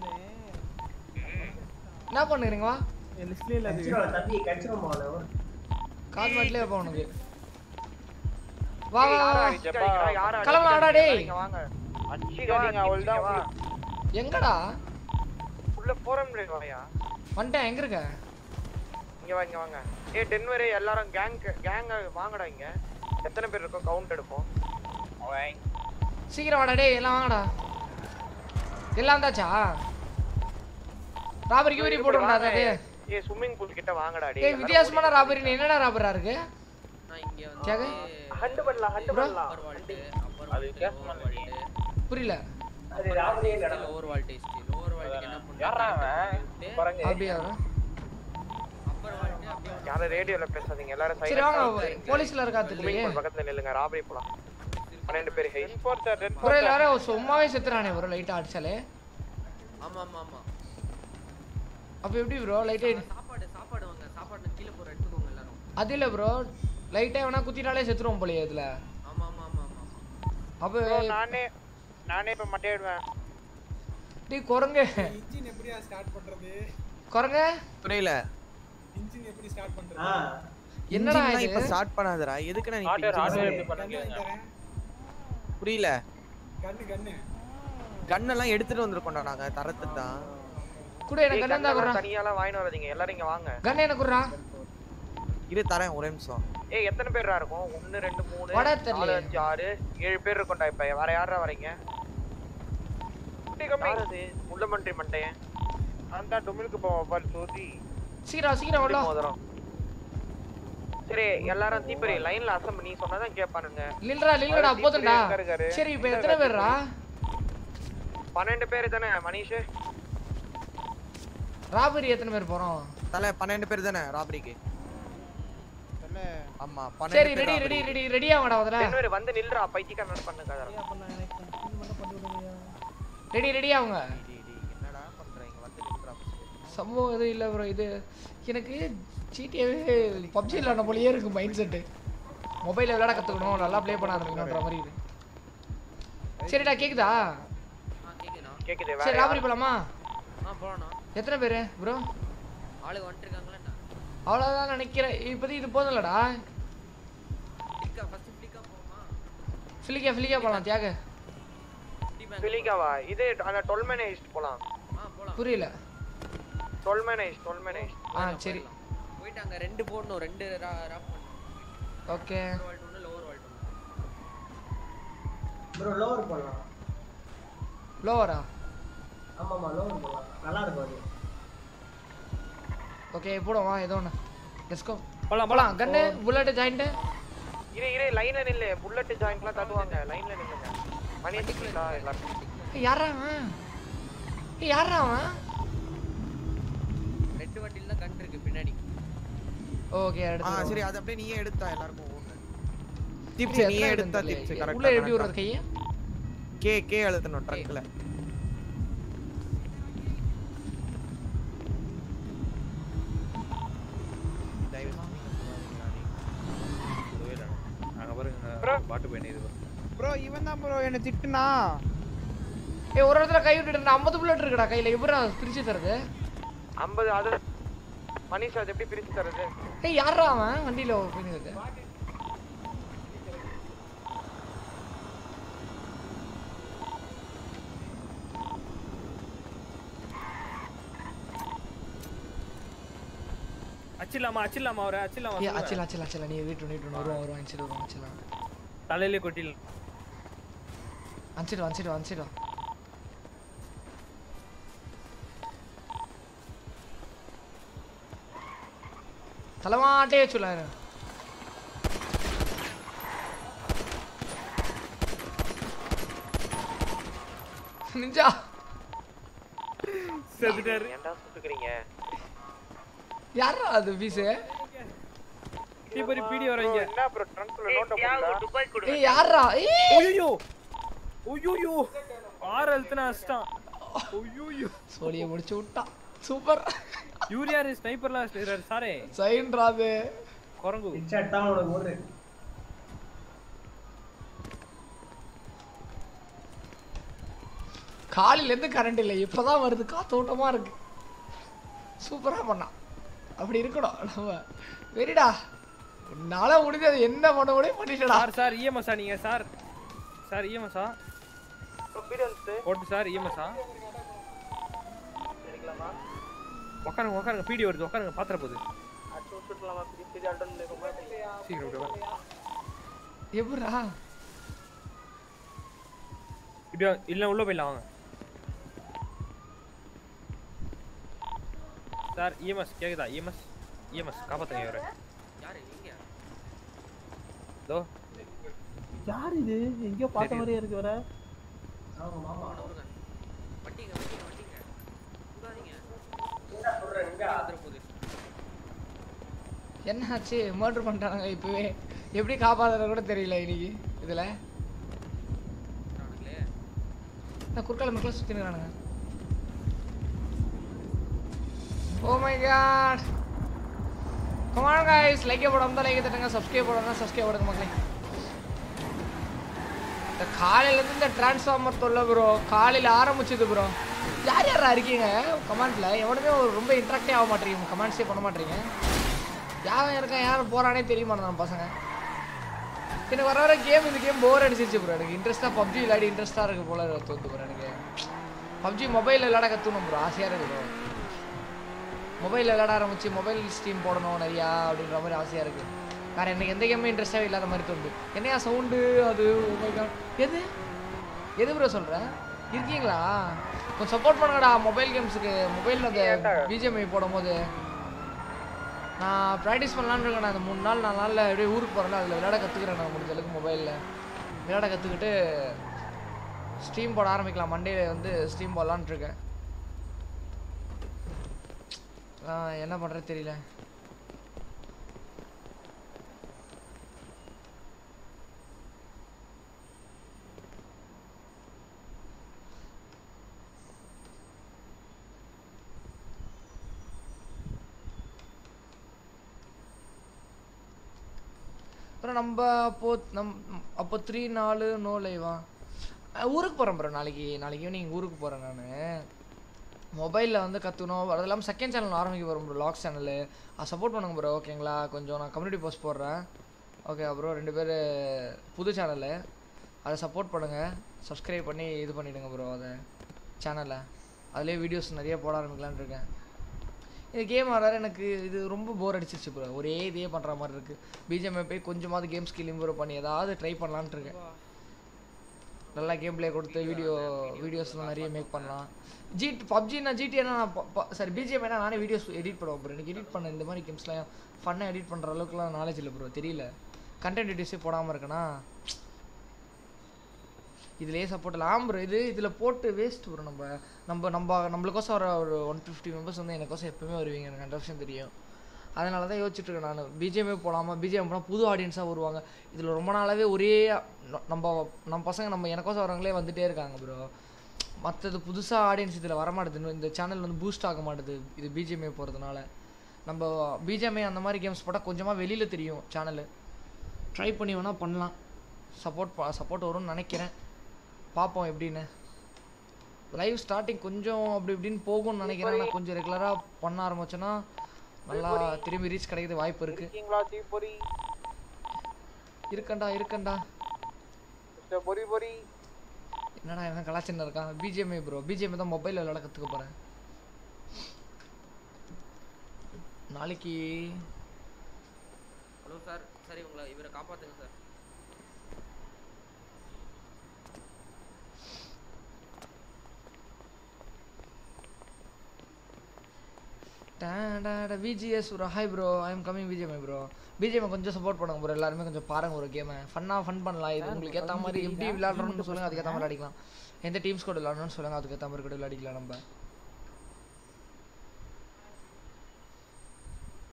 Speaker 1: என்ன பண்ணுறீங்க வா
Speaker 4: என் லிஸ்ட்லயே இல்ல அது
Speaker 1: கால் மாட்டிலே வைப்பா உனக்கு வா வா வா கிளம்பலாம் வாடா டேய்
Speaker 3: வாங்க அடிச்சிடாதீங்க அவள்தான் வா
Speaker 1: எங்கடா
Speaker 3: உள்ள போறோம் வாயா
Speaker 1: வந்துட்டேன் எங்க இருக்க
Speaker 3: இங்க வா இங்க வாங்க ஏய் டென்வரே எல்லாரும் கேங் கேங் வாங்கடா இங்க எத்தனை பேர் இருக்கோம் கவுண்ட் எடுப்போம்
Speaker 1: சீக்கிரம் வாடா டேய் எல்லாம் வாங்கடா எல்லாம் வந்தாச்சா ராபரி கிபரி போடும்டா அது
Speaker 3: ஏய் ஸ்விம்மிங் பூல் கிட்ட வாங்கடா டேய்
Speaker 1: ஏய் வித்தியாசமான ராபரி நீ என்னடா ராபரா இருக்கு கேக்க
Speaker 3: ஹண்ட் பண்ணலாம் ஹண்ட் பண்ணலாம்
Speaker 7: அது வித்தியாசமா இல்ல.
Speaker 1: புரியல
Speaker 7: லோவர் வால்டேஜ் லோவர் வால்டேஜ் என்ன பண்ணுறாங்க
Speaker 3: பாருங்க
Speaker 1: அப்படியா
Speaker 7: அப்பர் வால்டேஜ் அப்படியே
Speaker 3: யாரும் ரேடியோல பேசாதீங்க எல்லாரும்
Speaker 1: சரி வாங்க போலீஸ்ல இருக்கா
Speaker 3: ஸ்விம்மிங்
Speaker 1: தெரியலையே
Speaker 3: பூல் பக்கத்துல நில்லுங்க ராபரி போலாம் பன்னெண்டு பேர் ஹை
Speaker 1: ப்ரோ எல்லாரும் சும்மாவே செத்துறானே ப்ரோ லைட்டா அடிச்சாலே
Speaker 7: ஆமா ஆமா ஆமா
Speaker 1: அப்ப எப்படி ப்ரோ லைட்டா
Speaker 7: சாப்பாடு சாப்பாடு வாங்க சாப்பாடு கீழே போற எடுத்துக்கோங்க எல்லாரும்
Speaker 1: அது இல்ல ப்ரோ லைட்டா வேணா குத்திட்டாலே செத்துருவோம் போலயே இதுல
Speaker 7: ஆமா ஆமா ஆமா ஆமா
Speaker 1: அப்ப
Speaker 3: நானே நானே இப்ப மட்டையிடுவேன்
Speaker 1: டேய் குரங்கு
Speaker 6: இன்ஜின் எப்படியா ஸ்டார்ட் பண்றது
Speaker 1: குரங்கு
Speaker 2: புரியல
Speaker 6: இன்ஜின் எப்படி ஸ்டார்ட் பண்றது
Speaker 1: என்னடா
Speaker 2: Engine-லாம்
Speaker 1: இது
Speaker 2: இப்ப ஸ்டார்ட் பண்ணாதடா எதுக்குடா நீ இப்ப engine
Speaker 6: கண்ணு
Speaker 2: புரியல
Speaker 6: கண்ணு கண்ணு
Speaker 2: கன் எல்லாம் எடுத்துட்டு வந்திருக்கோம்டா நாங்க தரத்துக்கு தான்
Speaker 1: கூட எனக்கு கண்ணு இருந்தா குறா
Speaker 3: தனியாலாம் வாங்கிட்டு வராதீங்க எல்லாரும் இங்க வாங்க
Speaker 1: கண்ணு எனக்கு குறா
Speaker 2: இரு தரேன் ஒரே நிமிஷம்
Speaker 3: ஏய் எத்தனை பேரா இருக்கும் ஒன்னு ரெண்டு மூணு
Speaker 1: வட
Speaker 3: நாலு
Speaker 1: தெரியலையே.
Speaker 3: அஞ்சு ஆறு ஏழு பேர் இருக்கோம்டா இப்ப வேற யாரா வரீங்க யாரது முள்ளமன்றி மண்டையன் அந்த டொமிலுக்கு போவோம் பாரு சோதி
Speaker 1: சீக்கிரம் சீக்கிரம் வரலாம்
Speaker 3: மோதிரம் சரி எல்லாரும் தீப்பறி லைன்ல அசம்பு நீ சொன்னாதான் கேட்பானுங்க
Speaker 1: இல்லடா இல்லடா
Speaker 3: அவர்
Speaker 1: போதும்டா
Speaker 3: எங்க இருக்காரு?
Speaker 1: சரி இப்போ எத்தனை பேர்ரா
Speaker 3: பன்னெண்டு பேர் தானே மனிஷ்
Speaker 1: ராபரி எத்தனை பேர் போறோம்
Speaker 2: தல பன்னெண்டு பேர் தானே ராபரிக்கு ஆமா
Speaker 1: சரி
Speaker 2: பன்னெண்டு
Speaker 1: ரெடி
Speaker 2: பேர்
Speaker 1: ரெடி
Speaker 2: robbery.
Speaker 1: ரெடி ரெடி ஆகடா முதல்ல
Speaker 3: டென்வர் வந்து நில்றா பைத்தியக்காரன் பண்ணுங்க
Speaker 4: அப்ப நான் எனக்கு இது மட்டும் பண்ணி விடுங்கய்யா
Speaker 1: ரெடி ரெடி ஆகுங்க
Speaker 2: டேய், டேய், என்னடா பண்றீங்க வந்து நில்றா first.
Speaker 1: சம்பவம் எதுவும் இல்லை ப்ரோ இது எனக்கு ஜிடிஏவே பப்ஜி விளாட போலயே இருக்கு மைண்ட் செட்டு மொபைலில் விளையாட கற்றுக்கணும் நல்லா ப்ளே பண்ண ஆரம்பிக்கணுன்ற மாதிரி இது சரிடா கேக்குதா
Speaker 7: ஆ கேக்குதா
Speaker 3: கேக்குது
Speaker 1: சரி
Speaker 3: வேற
Speaker 1: ராபரி போலாமா
Speaker 7: ஆ போலாம்
Speaker 1: எத்தனை பேர் ப்ரோ
Speaker 7: ஆளுங்க வந்துருக்காங்களா
Speaker 1: அவ்வளோதான் நினைக்கிறேன் இப்போதைக்கு இது போதும்லடா
Speaker 7: ஃபிளிக்கா ஃபர்ஸ்ட் ஃபிளிக்கா போமா
Speaker 1: ஃபிலிக்கா ஃபிலிக்கா போகலாம் தியாக
Speaker 7: டீ பேங்க்
Speaker 3: பிலிகாவா இது அந்த டுவெல் மேனேஜ் போலாம்
Speaker 7: ஆ போலாம்
Speaker 1: புரியல
Speaker 3: டுவெல் மேனேஜ் டுவெல் மேனேஜ்
Speaker 1: ஆ சரி
Speaker 7: போயிட்டு அங்க ரெண்டு போடணும் ரெண்டு ராப்
Speaker 1: ஓகே
Speaker 7: வால்ட் ஒன்று லோவர் வால்ட் ஒன்று
Speaker 8: ப்ரோ லோவர் போடலாம்
Speaker 1: லோவரா
Speaker 8: ஆமாம்மா லோவர் போடலாம் நல்லா இருக்கும் அது
Speaker 1: ஓகே போடுவா ஏதோ ஒன்று லெட்ஸ்கோ போலாம் போலாம் கன்னு புல்லட் ஜாயிண்ட்டு
Speaker 3: இரு இரு லைன்ல நில்லு புல்லட் ஜாயிண்ட்லாம் தட்டுவாங்க லைன்ல நில்லுங்க மணி டிக்கெட்டா எல்லாரும்
Speaker 1: ஏய் யாரா அவன் ஏய் யாரா அவன்
Speaker 7: ரெண்டு வண்டியில தான் கன் இருக்கு பின்னாடி
Speaker 1: ஓகே
Speaker 2: ஆ
Speaker 1: எடுத்து
Speaker 2: சரி அது அப்படியே நீயே எடுத்தா எல்லாருக்கும் ஒண்ணு
Speaker 1: சரி,
Speaker 2: டிப்ஸ்
Speaker 1: எத்தனை
Speaker 2: நீயே
Speaker 1: இடம்
Speaker 2: எடுத்தா
Speaker 1: தெரியல.
Speaker 2: டிப்ஸ்
Speaker 1: உள்ள
Speaker 2: கரெக்டா
Speaker 1: எப்படி விடுறது கையை
Speaker 2: கே கே அழுத்தணும் ட்ரங்க்ல
Speaker 5: அங்க பாருங்க பாட்டு பயணி இது
Speaker 3: ப்ரோ இவன் தான் ப்ரோ என்ன திட்டுனா
Speaker 1: ஏய் ஒரு இடத்துல கை விட்டுட்டு ஐம்பது புல்லட் இருக்குடா கையில எப்படி பிரிச்சு தருது
Speaker 2: ஐம்பது அது மணிஷ் அது எப்படி பிரிச்சு தரது
Speaker 1: ஏய் யாரா அவன் வண்டியில போயிருக்கு
Speaker 9: அச்சிடலாமா அச்சிடலாமா அவரை அச்சிடலாமா
Speaker 1: ஏய் அச்சில அச்சில அச்சில நீ வீட்டு வீட்டு வருவான் வருவான் அஞ்சிட்டு வருவான் அச்சிலாம்
Speaker 9: தலையிலே கொட்டிடல
Speaker 1: அஞ்சிடு அஞ்சிடு அஞ்சிடு தலைமாட்டே சொல்லாரு நிஞ்சா
Speaker 9: செத்துட்டாரு
Speaker 2: ஏன்டா சுட்டுக்கிறீங்க
Speaker 1: யாரா அது பீஸு
Speaker 9: தீபரி பீடி வரீங்க
Speaker 3: என்ன ப்ரோ ட்ரங்க்ல நோட்ட போடா
Speaker 1: ஏய் யாரா ஏய்
Speaker 9: ஐயோ ஐயோ ஆறு அழுத்தின அஷ்டம் ஐயோ
Speaker 1: சோழியை முடிச்சு விட்டான் சூப்பர்
Speaker 9: யூரியாரு ஸ்னைப்பர்லாம் சாரே
Speaker 1: சைன்றாது
Speaker 9: குரங்கு
Speaker 8: ஹெட்ஷாட் தான் உனக்கு ஓடு
Speaker 1: காலையில இருந்து கரண்ட் இல்லை இப்பதான் வருது காத்தோட்டமா இருக்கு சூப்பரா பண்ணான் அப்படி இருக்கணும் நம்ம வெரிடா உன்னால முடிஞ்சது என்ன பண்ண முடியும் பண்ணிட்டடா
Speaker 9: சார் சார் இஎம்எஸ்ஆ நீங்க சார் சார் இஎம்எஸ்ஆ போட்டு சார் இஎம்எஸ்ஆ உட்காருங்க உட்காருங்க பீடி வருது உட்காருங்க பாத்திர போகுது சீக்கிரம் விட்டு வா.
Speaker 1: எப்படா
Speaker 9: இப்படியா இல்ல உள்ள போயிடலாம் வாங்க சார் இஎம்எஸ் கேக்குதா இஎம்எஸ் இஎம்எஸ் காப்பாத்துங்க இவரை
Speaker 7: யாரு நீங்க
Speaker 9: இதோ
Speaker 4: யார் இது எங்கேயோ பார்த்த மாதிரியே இருக்கு வர
Speaker 8: ஆமா மாமா
Speaker 7: அவனுங்க வண்டிங்க வண்டிங்க வண்டிங்க விடாதீங்க
Speaker 8: என்ன சொல்றேன் இங்க
Speaker 7: வந்துட போகுது
Speaker 1: என்ன ஆச்சு மர்டர் பண்ணிட்டானுங்க இப்பவே எப்படி காப்பாத்துறது கூட தெரியல இன்னைக்கு இதுல
Speaker 7: நானுங்களே
Speaker 1: நான் குறுக்கால மக்கள் சுத்தி நிற்கிறானுங்க oh my God come on guys like போடாம தான் லைக் தட்டுங்க சப்ஸ்கிரைப் போடாம சப்ஸ்கிரைப் போடுங்க மக்களே இந்த காலையில இருந்து இந்த டிரான்ஸ்ஃபார்மர் தொல்லை ப்ரோ காலையில ஆரம்பிச்சது ப்ரோ யார் யாரா இருக்கீங்க கமெண்ட்ல எவனுமே ஒரு ரொம்ப இன்ட்ராக்டே ஆக மாட்டீங்க கமெண்ட்ஸே பண்ண மாட்டீங்க யாரும் இருக்கான் யாரும் போறானே தெரிய மாட்டேன் பசங்க எனக்கு வர வர கேம் இந்த கேம் போர் அடிச்சிருச்சு ப்ரோ எனக்கு இன்ட்ரெஸ்ட்டாக பப்ஜி விளையாடி இன்ட்ரெஸ்ட்டாக இருக்கு போல தோத்து ப்ரோ எனக்கு பப்ஜி மொபைலில் விளையாட கற்றுணும் ப்ரோ ஆசையாக இருக்கு ப்ரோ மொபைலில் விளையாட ஆரம்பிச்சு மொபைல் ஸ்டீம் போடணும் நிறையா அப்படின்ற மாதிரி ஆசையாக இருக்கு வேறு எனக்கு எந்த கேமும் இன்ட்ரெஸ்ட்டாகவே இல்லாத மாதிரி தோணுது என்னையா சவுண்டு அது oh my god எது எது ப்ரோ சொல்கிற இருக்கீங்களா கொஞ்சம் சப்போர்ட் பண்ணுங்கடா மொபைல் கேம்ஸுக்கு மொபைலில் அந்த பிஜிஎம்ஐ போடும்போது நான் ப்ராக்டிஸ் பண்ணலான்னு இருக்கேன் நான் அந்த மூணு நாள் நாலு நாளில் அப்படியே ஊருக்கு போகிறேன் அதில் விளையாட கற்றுக்கிறேன் நான் முடிஞ்ச அளவுக்கு மொபைலில் விளையாட கற்றுக்கிட்டு ஸ்ட்ரீம் போட ஆரம்பிக்கலாம் மண்டே வந்து ஸ்ட்ரீம் போடலான்ட்டு இருக்கேன் ஆ, என்ன பண்ணுறது தெரியல அப்புறம் நம்ம அப்போ நம் அப்போ த்ரீ நாலு நோ லைவா ஊருக்கு போகிறேன் ப்ரோ நாளைக்கு நாளைக்கு ஈவினிங் ஊருக்கு போகிறேன் நான் மொபைலில் வந்து கற்றுக்கணும் அது இல்லாமல் செகண்ட் சேனல் ஆரம்பிக்க போகிறோம் ப்ரோ லாக் சேனலு அது சப்போர்ட் பண்ணுங்க ப்ரோ ஓகேங்களா கொஞ்சம் நான் கம்யூனிட்டி போஸ்ட் போடுறேன் ஓகே ப்ரோ ரெண்டு பேர் புது சேனலு அதை சப்போர்ட் பண்ணுங்கள் சப்ஸ்கிரைப் பண்ணி இது பண்ணிவிடுங்க ப்ரோ அதை சேனலை அதுலேயே வீடியோஸ் நிறைய போட ஆரம்பிக்கலான்னு இருக்கேன் இந்த கேம் ஆடுற எனக்கு இது ரொம்ப போர் அடிச்சிருச்சு ப்ரோ ஒரே இதே பண்ணுற மாதிரி இருக்குது பிஜிஎம்ஐ போய் கொஞ்சமாவது கேம் ஸ்கில் இம்ப்ரூவ் பண்ணி ஏதாவது ட்ரை பண்ணலான்ட்டு இருக்கேன் நல்லா கேம் ப்ளே கொடுத்து வீடியோ வீடியோஸ்லாம் நிறைய மேக் பண்ணலாம் ஜி பப்ஜினா ஜிடினா நான் சாரி பிஜிஎம்ஐனா நானே வீடியோஸ் எடிட் பண்ணுவேன் ப்ரோ எனக்கு எடிட் பண்ண இந்த மாதிரி கேம்ஸ்லாம் ஃபன்னாக எடிட் பண்ணுற அளவுக்குலாம் நாலேஜ் இல்லை ப்ரோ தெரியல கண்டென்ட் வீடியோஸே போடாமல் இருக்கேனா இதுலயே சப்போர்ட் இல்லை ஆம் ப்ரோ இது இதில் போட்டு வேஸ்ட் ப்ரோ நம்ம நம்ம நம்ம நம்மளுக்கோசம் வர ஒரு ஒன் ஃபிஃப்டி மெம்பர்ஸ் வந்து எனக்கோசம் எப்பவுமே வருவீங்க எனக்கு ஹண்ட்ரட் விஷயம் தெரியும் அதனால தான் யோசிச்சுட்டு இருக்கேன் நான் பிஜிஎம்ஏ போடாமல் பிஜிஎம் போனால் புது ஆடியன்ஸாக வருவாங்க இதில் ரொம்ப நாளாகவே ஒரே ந- நம்ம நம்ம பசங்க நம்ம எனக்கோசம் வரவங்களே வந்துட்டே இருக்காங்க ப்ரோ மற்றது புதுசாக ஆடியன்ஸ் இதில் வரமாட்டுது இன்னும் இந்த சேனல் வந்து பூஸ்ட் ஆக மாட்டுது இது பிஜிஎம்ஏ போகிறதுனால நம்ம பிஜிஎம்ஏ அந்த மாதிரி கேம்ஸ் போட்டால் கொஞ்சமாக வெளியில் தெரியும் சேனலு ட்ரை பண்ணி வேணால் பண்ணலாம் சப்போர்ட் சப்போர்ட் வரும்னு நினைக்கிறேன் பார்ப்போம் எப்படின்னு லைவ் ஸ்டார்டிங் கொஞ்சம் அப்படி இப்படின்னு போகும்னு நினைக்கிறேன் ஆனால் கொஞ்சம் ரெகுலராக பண்ண ஆரம்பிச்சோன்னா நல்லா திரும்பி ரீச் கிடைக்கிறது வாய்ப்பு இருக்கு
Speaker 3: இருக்கீங்களா தீபொரி
Speaker 1: இருக்கண்டா இருக்கண்டா
Speaker 3: மிஸ்டர் பொரி பொரி
Speaker 1: என்னடா இவன் கலாச்சின்னு இருக்கான் பிஜிஎம்ஐ ப்ரோ பிஜிஎம் தான் மொபைலில் விளையாட கற்றுக்க போகிறேன் நாளைக்கு
Speaker 7: ஹலோ சார் சரி உங்களை இவரை காப்பாத்துங்க சார்
Speaker 1: விஜிஎஸ் bro hi bro I am coming BGMI bro BGM கொஞ்சம் சப்போர்ட் பண்ணுங்க ப்ரோ எல்லாருமே கொஞ்சம் பாருங்க ஒரு கேமை ஃபன்னாக ஃபன் பண்ணலாம் இது உங்களுக்கு ஏற்ற மாதிரி எப்படி விளையாடுறோம்னு சொல்லுங்க அதுக்கேற்ற மாதிரி விளையாடிக்கலாம் எந்த டீம்ஸ் கூட விளையாடணும்னு சொல்லுங்க அதுக்கேற்ற மாதிரி கூட விளையாடிக்கலாம் நம்ம